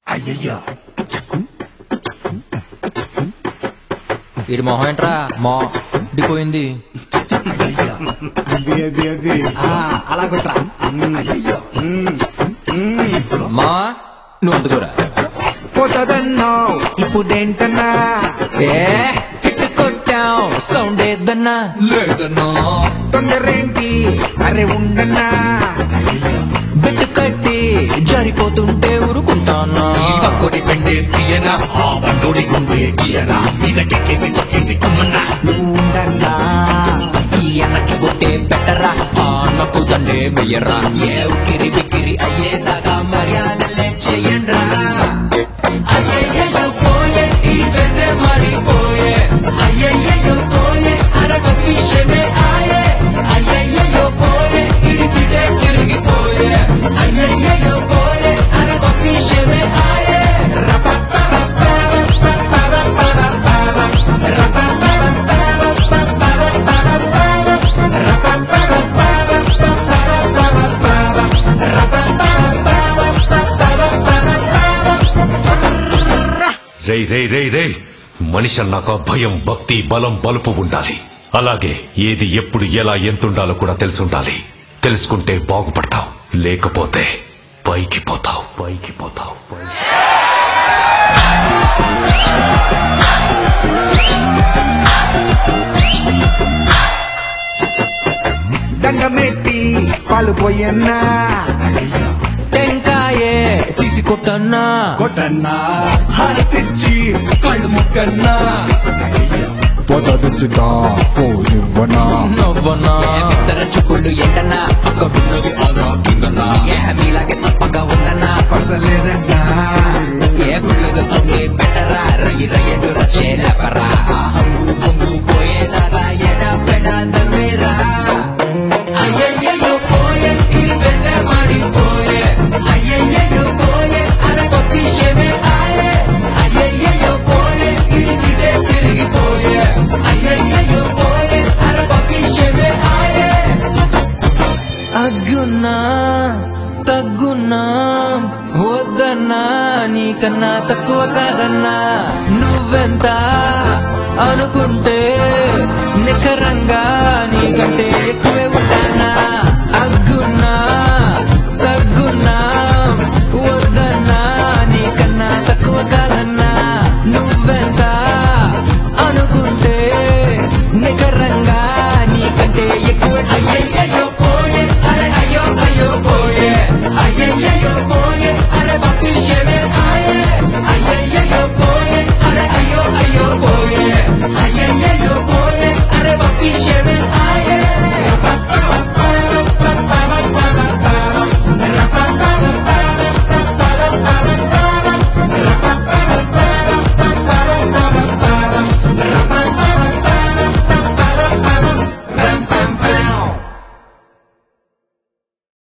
అయ్యయ్యో వీడి మొహం ఏంట్రా మా డిపోయింది అది అది అది ఆ, అలా కొట్రా మా నువ్వు అందుకోరా పోతదన్నావు ఇప్పుడేంటన్నా ఏ హిట్ కొట్టాం సౌండ్ ఏదన్నా లేదన్నా తొందరేంటి అరే ఉండన్నా బెట్టు కట్టి జారిపోతుంటే ఊరుకుంటానా పక్కోడి చెండే తీయనా ఆ బండోడి గుండె తీయనా మీదకెక్కేసి తొక్కేసి కుమ్మన్నా నువ్వు ఉండన్నా ఈ అన్నకి కొట్టే బెటరా ఆ అన్నకు దండే వెయ్యరా ఏ ఉక్కిరి బిక్కిరి అయ్యేదాకా మర్యాదలే చెయ్యండ్రా అయ్యయ్యో పోయే ఈ ఫెసే మాడిపోయే అయ్యయ్యో పోయే అరగ విషయమే ఆయే అయ్యయ్యో పోయే ఇడి సిటే సిరిగిపోయే అయ్యయ్యో పోయే అరగ విషయమే ఆయే రేయ్ రేయ్ రేయ్ రేయ్ మనిషి అన్నాక భయం భక్తి బలం బలుపు ఉండాలి అలాగే ఏది ఎప్పుడు ఎలా ఎంతుండాలో కూడా తెలిసి ఉండాలి తెలుసుకుంటే బాగుపడతావు లేకపోతే పైకి పోతావు పైకి పోతావు పైకి దండమెట్టి పాలు పోయన్నా టెంకాయే తీసి కొట్టన్నా కొట్టన్నా హారతిచ్చి కళ్ళు ముక్కన్నా పొదడుచుదా ఫోన్ ఇవ్వనా నవ్వనా ఇతర చూపుళ్ళు ఏంటన్నా అక్కడున్నది అలా కిందన్నా ఏ మీలాగే సప్పగా ఉందన్నా అసలేదన్నా ఏ ఫుల్లుగా సొంగి పెట్టరా రయ్యి రయ్యడు రచేలపరా హంగు పొంగు పోయేదాగా ఎడ పెడ దర్వేరా అయ్యయ్యో పోయే ఇది వెసే మాడిపోయే అయ్యయ్యో పోయే అరగ విషయమే ఆయే అయ్యయ్యో పోయే ఇది సిటే సిరిగిపోయే అయ్యయ్యో పోయే అరగ విషయమే ఆయే అగ్గున్నా తగ్గున్నా వద్దన్నా నీకన్నా తక్కువ కాదన్నా నువ్వెంత అనుకుంటే నికరంగా నీకంటే ఎక్కువే ఉంటానా